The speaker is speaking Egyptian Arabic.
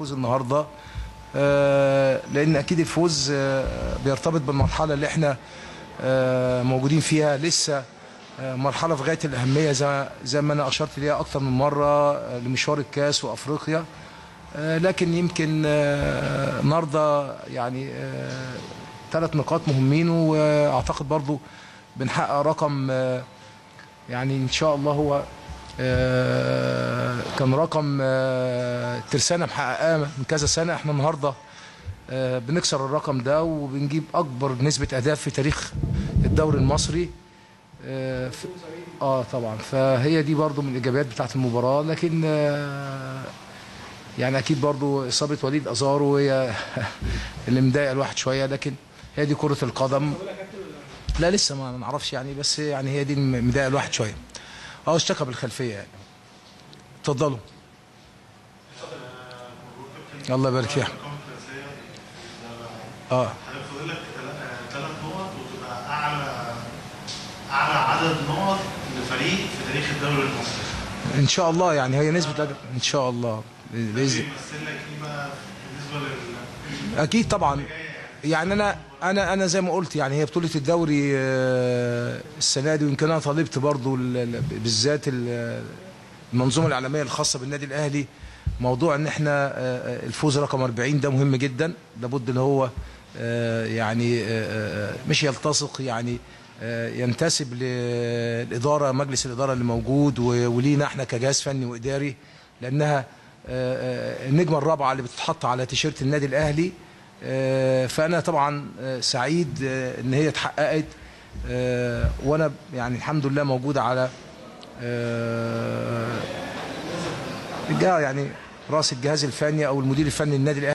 الفوز النهارده آه، لان اكيد الفوز آه، بيرتبط بالمرحله اللي احنا آه، موجودين فيها لسه آه، مرحله في غايه الاهميه زي زي ما انا اشرت ليها اكتر من مره آه، لمشوار الكاس وافريقيا آه، لكن يمكن آه، النهارده يعني ثلاث نقاط مهمين واعتقد برضو بنحقق رقم آه، يعني ان شاء الله هو آه، كان رقم آه، ترسانة محققاه من كذا سنة احنا النهاردة آه، بنكسر الرقم ده وبنجيب أكبر نسبة أهداف في تاريخ الدوري المصري اه, ف... آه طبعا فهي دي برضو من الإيجابيات بتاعت المباراة لكن آه، يعني أكيد برضو إصابة وليد أزارو هي اللي مضايقة الواحد شوية لكن هي دي كرة القدم لا لسه ما نعرفش يعني بس يعني هي دي اللي مضايقة الواحد شوية اه اشتكى بالخلفيه يعني اتفضلوا الله يبارك فيك اه هيفضل لك ثلاث نقط وتبقى اعلى اعلى عدد نقط لفريق في تاريخ الدوري المصري. ان شاء الله يعني هي نسبه الأجر ان شاء الله باذن بيمثل لك ايه بقى بالنسبه لل اكيد طبعا يعني انا انا انا زي ما قلت يعني هي بطوله الدوري آه، السنه دي ويمكن انا طالبت برضو ال- ال- بالذات ال- المنظومه الاعلاميه الخاصه بالنادي الاهلي موضوع ان احنا آه، آه، الفوز رقم 40 ده مهم جدا لابد ان هو آه، يعني آه، آه، مش يلتصق يعني آه، ينتسب للاداره مجلس الاداره اللي موجود و- ولينا احنا كجهاز فني واداري لانها آه، آه، النجمه الرابعه اللي بتتحط على تيشيرت النادي الاهلي آه، فانا طبعا آه، سعيد آه، ان هي اتحققت آه، وانا يعني الحمد لله موجود على آه، الجهه يعني راس الجهاز الفني او المدير الفني للنادي الاهلي